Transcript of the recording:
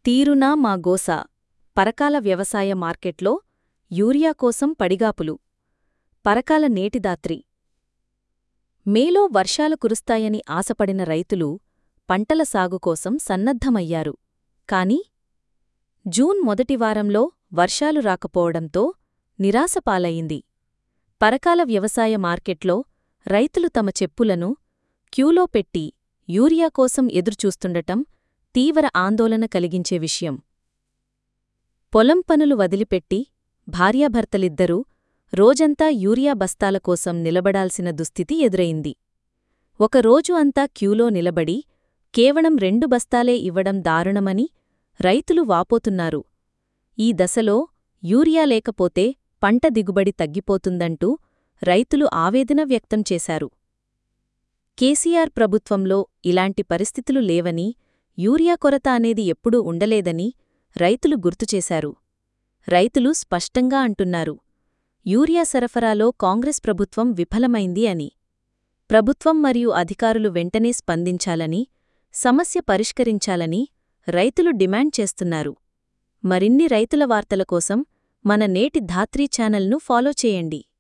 తీరునా మా గోస పరకాల వ్యవసాయ మార్కెట్లో యూరియా కోసం పడిగాపులు పరకాల నేటిదాత్రి మేలో వర్షాలు కురుస్తాయని ఆశపడిన రైతులు పంటల సాగు కోసం సన్నద్ధమయ్యారు కాని జూన్ మొదటి వారంలో వర్షాలు రాకపోవడంతో నిరాశపాలయింది పరకాల వ్యవసాయ మార్కెట్లో రైతులు తమ చెప్పులను క్యూలో పెట్టి యూరియా కోసం ఎదురుచూస్తుండటం తీవ్ర ఆందోళన కలిగించే విషయం పొలం పనులు వదిలిపెట్టి భార్యాభర్తలిద్దరూ రోజంతా యూరియా బస్తాల కోసం నిలబడాల్సిన దుస్థితి ఎదురైంది ఒక రోజు అంతా క్యూలో నిలబడి కేవలం రెండు బస్తాలే ఇవ్వడం దారుణమని రైతులు వాపోతున్నారు ఈ దశలో యూరియా లేకపోతే పంట దిగుబడి తగ్గిపోతుందంటూ రైతులు ఆవేదన వ్యక్తం చేశారు కేసీఆర్ ప్రభుత్వంలో ఇలాంటి పరిస్థితులు లేవని యూరియా కొరత అనేది ఎప్పుడూ ఉండలేదని రైతులు గుర్తుచేశారు రైతులు స్పష్టంగా అంటున్నారు యూరియా సరఫరాలో కాంగ్రెస్ ప్రభుత్వం విఫలమైంది అని ప్రభుత్వం మరియు అధికారులు వెంటనే స్పందించాలని సమస్య పరిష్కరించాలని రైతులు డిమాండ్ చేస్తున్నారు మరిన్ని రైతుల వార్తల కోసం మన నేటి ధాత్రీ ఛానల్ను ఫాలో చేయండి